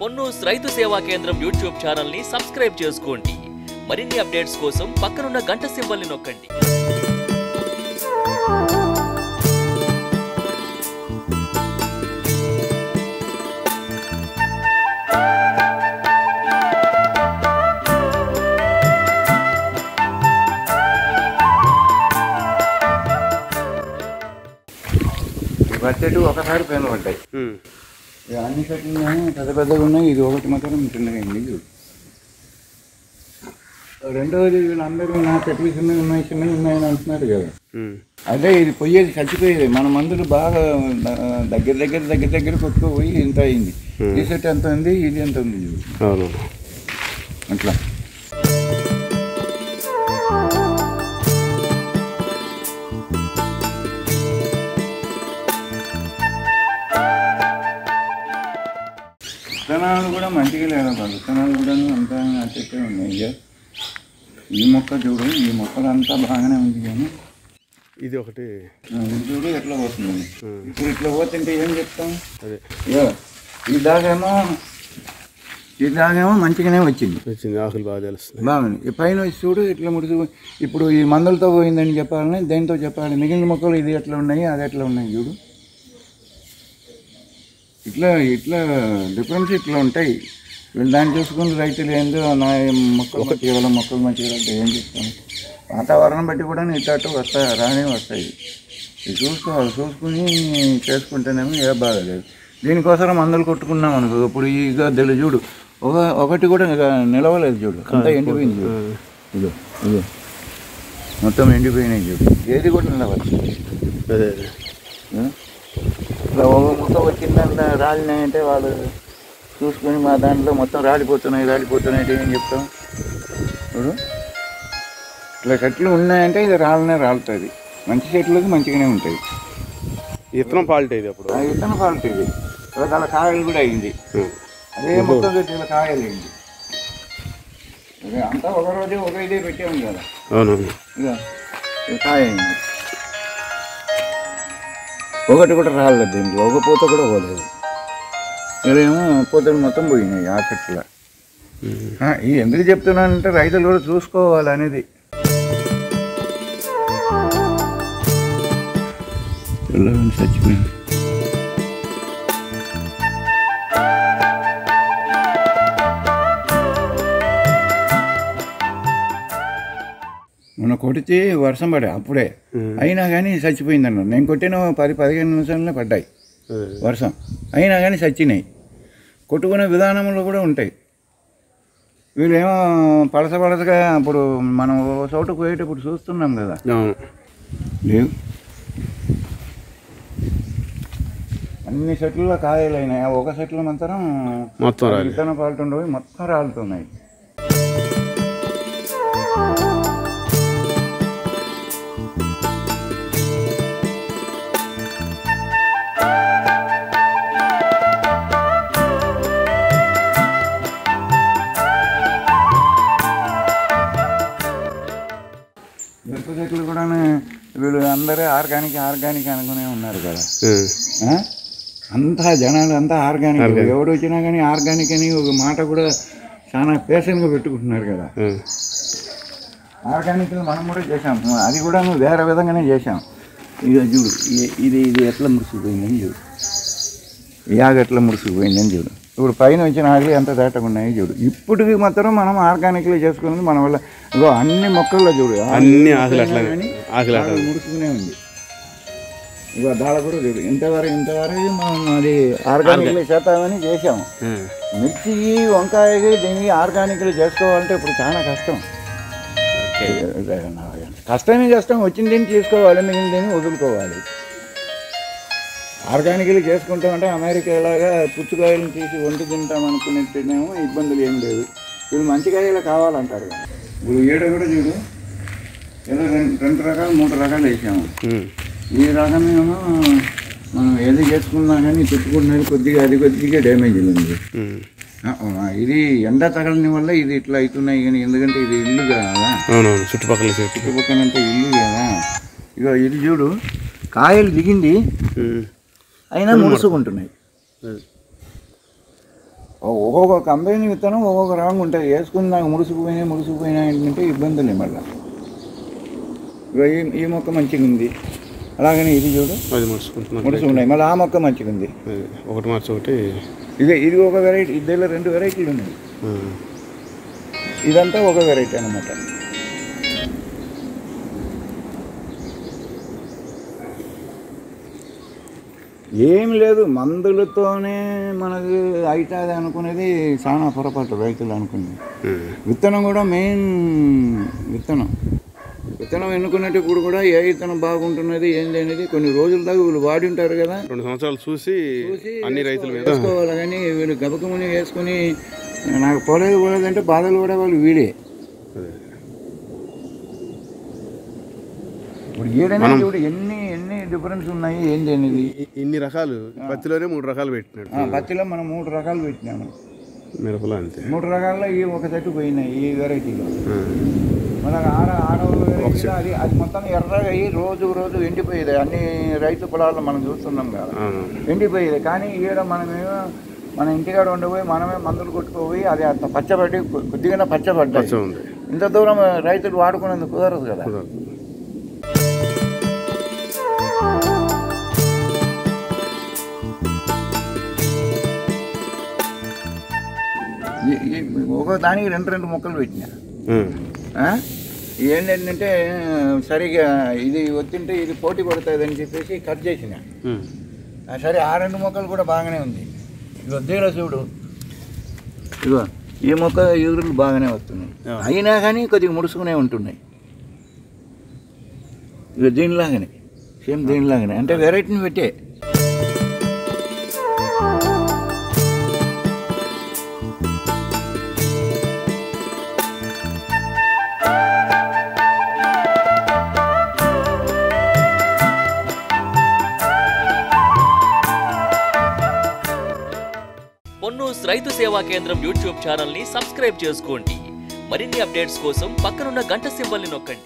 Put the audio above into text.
పొన్నూస్ రైతు సేవా కేంద్రం యూట్యూబ్ ఛానల్ ని సబ్స్క్రైబ్ చేసుకోండి మరిన్ని అప్డేట్స్ కోసం పక్కనున్న గంట సింబల్ ని నొక్కండి ఈ చెట్టు ఒకసారి పైన పడ్డాయి ఇక అన్ని చెట్లు ఉన్నాయి, పెద్ద పెద్దగా ఉన్నాయి ఇది ఒకటి మాత్రం చిన్నగా అయింది చూడు రెండవది వీళ్ళందరూ నా చెట్లు చిన్నగా ఉన్నాయి చిన్నగా ఉన్నాయని అంటున్నారు కదా అదే ఇది పొయ్యేది చచ్చిపోయేది మన మందులు బాగా ద- దగ్గర దగ్గర దగ్గర దగ్గర కొట్టుకుపోయి ఇంత అయింది ఈ చెట్టు ఎంత ఉంది ఇది ఎంత ఉంది చూడు అవును అట్లా విత్తనాలు కూడా మంచిగా లేదు విత్తనాలు కూడా అంతా అట్టే ఉన్నాయి ఇక ఈ మొక్క చూడు ఈ మొక్కలు అంతా బాగానే ఉంది కానీ ఇది ఒకటి ఆ, ఇది చూడు ఎట్లా పోతుంది ఇప్పుడు ఇట్లా పోతుంటే ఏం చెప్తాం అదే ఇగో, ఈ దాగేమో ఈ దాగేమో మంచిగానే వచ్చింది వచ్చింది ఆకులు బాగా తెలుస్తుంది బాగుంది ఈ పైన వచ్చి చూడు ఇట్లా ముడుచు ఇప్పుడు ఈ మందులతో పోయిందని చెప్పాలని దేంతో చెప్పాలి మిగిలిన మొక్కలు ఇది ఎట్లా ఉన్నాయి అది ఎట్లా ఉన్నాయి చూడు ఇట్లా ఇట్లా డిఫరెన్స్ ఇట్లా ఉంటాయి వీళ్ళు దాన్ని చూసుకుని రైతులు ఏందో నా మొక్కలు మంచిగా మొక్కలు మంచిగా అంటే ఏం చెప్తాను వాతావరణం బట్టి కూడా ఇట్లా అటు వస్తాయి రానే వస్తాయి ఇది చూసుకోవాలి చూసుకుని చేసుకుంటేనేమో ఏ బాధ లేదు దీనికోసం మందులు కొట్టుకున్నాం అనుకో ఇప్పుడు ఈ గద్దెలు చూడు ఒక ఒకటి కూడా ఇక నిలవలేదు చూడు అంతా ఎండిపోయింది చూడు ఇదో ఇదో మొత్తం ఎండిపోయినాయి చూడు ఏది కూడా నిలవచ్చు అదే అదే ఆ? ఇట్లా ఒక ముక్క వచ్చిందంటే రాలినాయంటే వాళ్ళు చూసుకొని మా దాంట్లో మొత్తం రాలిపోతున్నాయి రాలిపోతున్నాయి అంటే ఏం చెప్తాం చూడు ఇట్లా చెట్లు ఉన్నాయంటే ఇది రాలనే రాలుతుంది మంచి చెట్లకు మంచిగానే ఉంటాయి ఈ విత్తనం ఫాల్ట్ ఇది అప్పుడు ఆ విత్తన ఫాల్ట్ ఇది రకాల కాయలు కూడా అయింది ఉం. అదే మొత్తం చెట్ల కాయలు అయింది అదే అంతా ఒక రోజే ఒక ఇదే పెట్టాము కదా అవునవును ఇక ఇది కాయ అయింది ఒకటి కూడా రాలేదు దీంట్లో ఒక పూత కూడా పోలేదు ఇదేమో పూతలు మొత్తం పోయినాయి ఆ చెట్ల ఆ, ఇది ఎందుకు చెప్తున్నానంటే రైతులు కూడా చూసుకోవాలి అనేది చచ్చిపోయింది మొన్న కొడితే వర్షం పడే అప్పుడే అయినా కానీ చచ్చిపోయింది అన్నారు నేను కొట్టిన పది పదిహేను నిమిషాలనే పడ్డాయి అదే వర్షం అయినా కానీ చచ్చినాయి కొట్టుకునే విధానంలో కూడా ఉంటాయి వీళ్ళేమో పలస పలసగా ఇప్పుడు మనం ఓ చోటుకు పోయేటప్పుడు చూస్తున్నాం కదా అవును లేవు అన్ని చెట్లలో కాయలు అయినాయి ఆ ఒక చెట్ల మాత్రం మొత్తం రాలి విత్తన పాలుతుండవు మొత్తం రాలుతున్నాయి మిరప చెట్లు కూడా వీళ్ళు అందరూ ఆర్గానిక్ ఆర్గానిక్ అనుకునే ఉన్నారు కదా ఉం. ఆ? అంతా జనాలు అంతా ఆర్గానిక్ ఎవడు వచ్చినా కానీ ఆర్గానిక్ అని ఒక మాట కూడా చాలా పేషెంట్గా పెట్టుకుంటున్నారు కదా ఉం. ఆర్గానిక్ మనం కూడా చేసాం అది కూడా నువ్వు వేరే విధంగానే చేసాం ఇక చూడు ఇ- ఇది ఇది ఎట్లా మురిసిపోయిందని చూడు ఈ ఆకు ఎట్లా మురిసిపోయిందని చూడు ఇప్పుడు పైన వచ్చిన ఆకులు ఎంత దాటగా ఉన్నాయి చూడు ఇప్పటికి మాత్రం మనం ఆర్గానిక్లో చేసుకున్నది మన వల్ల ఇగో అన్ని మొక్కల్లో చూడు అన్ని ఆకులు అట్లానే. కానీ ఆకులు అట్లానే. ఆకులు ముడుచుకునే ఉంది ఇగో దాడ కూడా చూడు ఇంతవరకు ఇంతవరకు మనం అది ఆర్గానిక్లో చేద్దామని చేసాం ఉం. మిర్చి వంకాయకి దీన్ని ఆర్గానిక్లో చేసుకోవాలంటే ఇప్పుడు చాలా కష్టం కష్టమే కష్టం వచ్చిన దీన్ని తీసుకోవాలి మిగిలిన దీన్ని వదులుకోవాలి ఆర్గానిక్లు చేసుకుంటామంటే అమెరికా లాగా పుచ్చుకాయలను తీసి వండి తింటాం అనుకునేటేమో ఇబ్బందులు ఏం లేదు వీళ్ళు మంచి కాయలు కావాలంటారు కదా. ఇప్పుడు ఈడ కూడా చూడు ఏదో రెండు రెండు రకాలు మూడు రకాలు వేసాము ఉం. ఈ రకమేమో మనం ఏది చేసుకున్నా కానీ తిప్పుకున్నది కొద్దిగా అది కొద్దిగా డ్యామేజ్ ఉంది ఉం. ఆ, ఆ, ఇది ఎండ తగలని వల్ల ఇది ఇట్లా అవుతున్నాయి కానీ ఎందుకంటే ఇది ఇల్లు కదా అవునవును చుట్టుపక్కల చెట్టు చుట్టుపక్కలంతా ఇల్లు కదా ఇక ఇది చూడు కాయలు దిగింది ఉం. అయినా ముడుచుకుంటున్నాయి ఉం. ఒక్కొక్క కంపెనీ విత్తనం ఒక్కొక్క రాంగ్ ఉంటుంది వేసుకుని నాకు ముడుసుకుపోయినాయి ముడుసుకుపోయినాయి ఏంటంటే ఇబ్బందులే మళ్ళీ ఇగో ఈ ఈ మొక్క మంచిగా ఉంది అలాగనే ఇది చూడు అది ముడుచుకుంటున్నాను ముడుసు ఉన్నాయి మళ్ళీ ఆ మొక్క మంచిగా ఉంది అది ఒకటి మార్చి ఒకటి ఇదే ఇది ఒక వెరైటీ ఇద్దరు రెండు వెరైటీలు ఉన్నాయి ఆ, ఇదంతా ఒక వెరైటీ అనమాట ఏం లేదు మందులతోనే మనకు అవుతుంది అనుకునేది చాలా పొరపాటు రైతులు అనుకునేది ఆ, విత్తనం కూడా మెయిన్ విత్తనం విత్తనం ఎన్నుకునేటప్పుడు కూడా ఏ విత్తనం బాగుంటున్నది ఏంది అనేది కొన్ని రోజుల దాకా వీళ్ళు వాడి ఉంటారు కదా రెండు సంవత్సరాలు చూసి చూసి అన్ని రైతుల మీద వేసుకోవాలి కానీ వీళ్ళు గబకముని వేసుకుని నాకు పోలేదు పోలేదు అంటే బాధలు కూడా వాళ్ళు వీడే అదే. ఇప్పుడు ఏడైనా చూడు ఎన్ని ఎన్ని డిఫరెన్స్ ఉన్నాయి ఏంటి అనేది ఇ- ఇన్ని రకాలు పత్తిలోనే మూడు రకాలు పెట్టినాడు ఆ, పత్తిలో మనం మూడు రకాలు పెట్టినాము మిరపలో అంతే మూడు రకాల్లో ఈ ఒక సెట్ పోయినాయి ఈ వెరైటీలో ఆ, మన ఆడ ఆరవ వెరైటీలో అది అది మొత్తం ఎర్రగా అయ్యి రోజు రోజు ఎండిపోయేది అన్ని రైతు పొలాల్లో మనం చూస్తున్నాం కదా అవును ఎండిపోయేది కానీ ఈడ మనమేమో మన ఇంటికాడ ఉండిపోయి మనమే మందులు కొట్టుకుపోయి అది అంత పచ్చబడి కొద్దిగా పచ్చబడ్డాయి పచ్చ ఉంది ఇంత దూరం రైతులు వాడుకునేందుకు కుదరదు కదా కుదరదు. ఈ- ఈ- ఒక దానికి రెండు రెండు మొక్కలు పెట్టినా ఆ, ఆ? ఏంటంటే సరిగా ఇది వచ్చింటే ఇది పోటీ పడుతుంది అని చెప్పేసి కట్ చేసిన ఉమ్. ఆ, సరే ఆ రెండు మొక్కలు కూడా బాగానే ఉంది ఇగో దీనిలో చూడు ఇగో ఈ మొక్క ఎదురులు బాగానే వస్తున్నాయి ఆ. అయినా కానీ కొద్దిగా ముడుచుకునే ఉంటున్నాయి ఇగో దీనిలాగానే సేమ్ దీనిలాగానే అంటే వెరైటీని పెట్టే పొన్నూస్ రైతు సేవా కేంద్రం యూట్యూబ్ ఛానల్ ని సబ్స్క్రైబ్ చేసుకోండి మరిన్ని అప్డేట్స్ కోసం పక్కనున్న గంట సింబల్ ని నొక్కండి